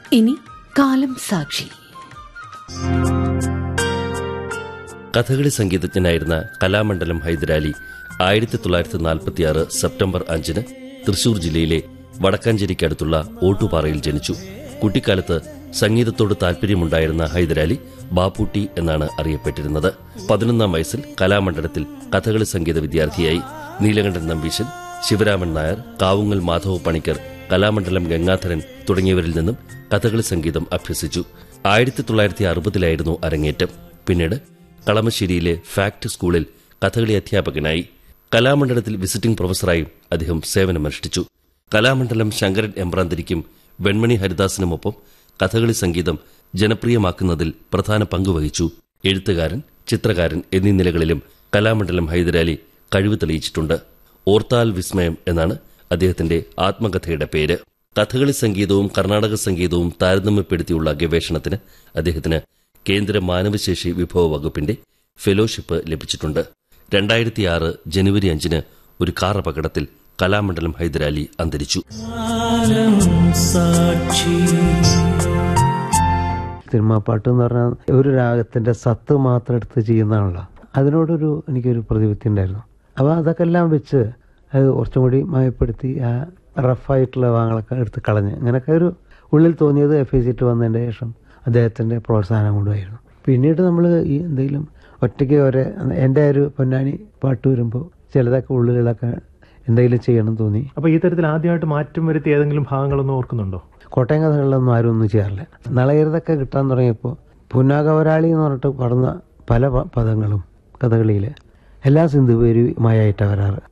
ഇനി കാലം സാക്ഷി കഥകളി സംഗീതജ്ഞനായിരുന്ന കലാമണ്ഡലം ഹൈദരാലി ആയിരത്തി തൊള്ളായിരത്തി നാൽപ്പത്തിയാറ് സെപ്റ്റംബർ അഞ്ചിന് തൃശൂർ ജില്ലയിലെ വടക്കാഞ്ചേരിക്കടുത്തുള്ള ഓട്ടുപാറയിൽ ജനിച്ചു കുട്ടിക്കാലത്ത് സംഗീതത്തോട് താൽപര്യമുണ്ടായിരുന്ന ഹൈദരാലി ബാപ്പൂട്ടി എന്നാണ് അറിയപ്പെട്ടിരുന്നത് പതിനൊന്നാം വയസ്സിൽ കലാമണ്ഡലത്തിൽ കഥകളി സംഗീത വിദ്യാർത്ഥിയായി നീലകണ്ഠൻ നമ്പീശൻ ശിവരാമൻ നായർ കാവുങ്ങൽ മാധവ പണിക്കർ കലാമണ്ഡലം ഗംഗാധരൻ തുടങ്ങിയവരിൽ നിന്നും കഥകളി സംഗീതം അഭ്യസിച്ചു ആയിരത്തി തൊള്ളായിരത്തി അറുപതിലായിരുന്നു അരങ്ങേറ്റം പിന്നീട് കളമശ്ശേരിയിലെ ഫാക്ട് സ്കൂളിൽ കഥകളി അധ്യാപകനായി കലാമണ്ഡലത്തിൽ വിസിറ്റിംഗ് പ്രൊഫസറായും അദ്ദേഹം സേവനമനുഷ്ഠിച്ചു കലാമണ്ഡലം ശങ്കരൻ എമ്പ്രാന്തിരിക്കും വെൺമണി ഹരിദാസിനുമൊപ്പം കഥകളി സംഗീതം ജനപ്രിയമാക്കുന്നതിൽ പ്രധാന പങ്കുവഹിച്ചു എഴുത്തുകാരൻ ചിത്രകാരൻ എന്നീ നിലകളിലും കലാമണ്ഡലം ഹൈദരാലി കഴിവ് തെളിയിച്ചിട്ടുണ്ട് ഓർത്താൽ വിസ്മയം എന്നാണ് അദ്ദേഹത്തിന്റെ ആത്മകഥയുടെ പേര് കഥകളി സംഗീതവും കർണാടക സംഗീതവും താരതമ്യപ്പെടുത്തിയുള്ള ഗവേഷണത്തിന് അദ്ദേഹത്തിന് കേന്ദ്ര മാനവശേഷി വിഭവ വകുപ്പിന്റെ ഫെലോഷിപ്പ് ലഭിച്ചിട്ടുണ്ട് രണ്ടായിരത്തിയാറ് ജനുവരി അഞ്ചിന് ഒരു കാർ അപകടത്തിൽ കലാമണ്ഡലം ഹൈദരാലി അന്തരിച്ചു സിനിമാപ്പാട്ട് എന്ന് പറഞ്ഞാൽ ഒരു രാഗത്തിന്റെ സത്ത് മാത്രം എടുത്ത് ചെയ്യുന്നതാണല്ലോ അതിനോടൊരു എനിക്കൊരു പ്രതിപത്തി ഉണ്ടായിരുന്നു അപ്പോൾ അതൊക്കെ എല്ലാം വെച്ച് അത് കുറച്ചും കൂടി മയപ്പെടുത്തി ആ റഫായിട്ടുള്ള ഭാഗങ്ങളൊക്കെ എടുത്ത് കളഞ്ഞ് അങ്ങനെയൊക്കെ ഒരു ഉള്ളിൽ തോന്നിയത് എഫ് ഐ സിറ്റ് വന്നതിൻ്റെ ശേഷം അദ്ദേഹത്തിൻ്റെ പ്രോത്സാഹനം കൊണ്ടുമായിരുന്നു പിന്നീട് നമ്മൾ ഈ എന്തെങ്കിലും ഒറ്റയ്ക്ക് ഒരേ എൻ്റെ ഒരു പൊന്നാനി പാട്ട് വരുമ്പോൾ ചിലതൊക്കെ ഉള്ളിലൊക്കെ എന്തെങ്കിലും ചെയ്യണം തോന്നി അപ്പൊ ഈ തരത്തിൽ ആദ്യമായിട്ട് മാറ്റം വരുത്തിയ ഏതെങ്കിലും ഭാഗങ്ങളൊന്നും ഓർക്കുന്നുണ്ടോ കോട്ടയം കഥകളിലൊന്നും ആരും ഒന്നും ചെയ്യാറില്ല നളകരുതൊക്കെ കിട്ടാൻ തുടങ്ങിയപ്പോൾ പുന്നാകവരാളി എന്ന് പറഞ്ഞിട്ട് പാടുന്ന പല പ- പദങ്ങളും കഥകളിയിൽ എല്ലാ സിന്ധുപേരുമായിട്ടാണ് വരാറ്